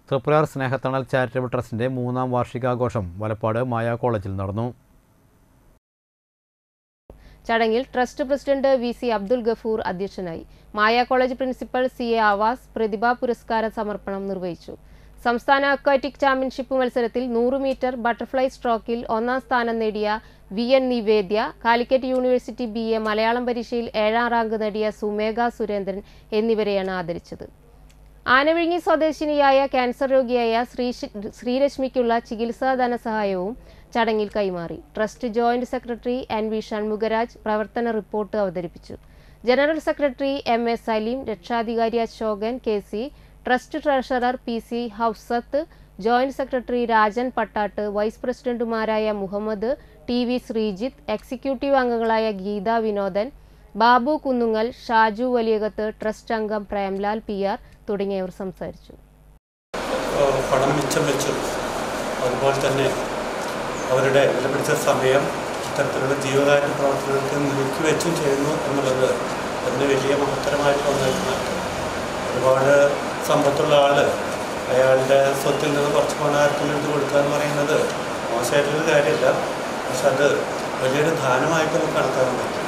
Triprayar സ്നേഹത്തണൽ charitable ട്രസ്റ്റിൻ്റെ മൂന്നാം വാർഷികാഘോഷം വലപ്പാട് മായ കോളേജിൽ നടന്നു ചടങ്ങിൽ trust president V C Abdul Gafoor അധ്യക്ഷനായി Maya college principal C A Aavas പ്രതിഭാ പുരസ്കാര സമർപ്പണം നിർവഹിച്ചു സംസ്ഥാന അക്വാറ്റിക് ചാമ്പ്യൻഷിപ്പ് മത്സരത്തിൽ നൂറ് മീറ്റർ ബട്ടർഫ്ലൈ സ്ട്രോക്കിൽ ഒന്നാം സ്ഥാനം നേടിയ V N Nivedya Calicut University B A Malayalam പരീക്ഷയിൽ ഏഴാം റാങ്ക് നേടിയ സുമേഘ സുരേന്ദ്രൻ എന്നിവരെയാണ് ആദരിച്ചത് ആനവിഴുങ്ങി സ്വദേശിനിയായ ക്യാൻസർ രോഗിയായ ശ്രീ ശ്രീരശ്മിക്കുള്ള ചികിത്സാ ധനസഹായവും ചടങ്ങിൽ കൈമാറി trust joint secretary N V Shanmukharaj പ്രവർത്തന റിപ്പോർട്ട് അവതരിപ്പിച്ചു general secretary M A Saleem രക്ഷാധികാരി Ashokan K C trust treasurer P C Housath joint secretary Rajan Pattat vice പ്രസിഡന്റുമാരായ Muhammad T V Sreejith executive അംഗങ്ങളായ ഗീത വിനോദൻ ബാബു കുന്നുങ്ങൽ ഷാജു വലിയകത്ത് ട്രസ്റ്റ് അംഗം പ്രേംലാൽ പി ആർ തുടങ്ങിയവർ സംസാരിച്ചു ഏഹ് പണം മിച്ചം വെച്ചും അതുപോലെ തന്നെ അവരുടെ വിലപിടിച്ച സമയം ഇത്തരത്തിലുള്ള ജീവകാരുണ്യ പ്രവർത്തനങ്ങൾക്ക് നീക്കി വെച്ചും ചെയ്യുന്നു എന്നുള്ളത് അതിന് വലിയ മഹത്തരമായിട്ടുള്ള ഒന്നാണ് ഒരുപാട് സമ്പത്തുള്ള ആൾ അയാളുടെ സ്വത്തിൽ നിന്ന് കുറച്ച് പണം ആർക്കെങ്കിലും എടുത്ത് കൊടുക്കുക എന്ന് പറയുന്നത് മോശമായിട്ടുള്ളൊരു കാര്യമല്ല പക്ഷെ അത് വലിയൊരു ദാനമായിട്ട് നമുക്ക് കണക്കാക്കാൻ പറ്റും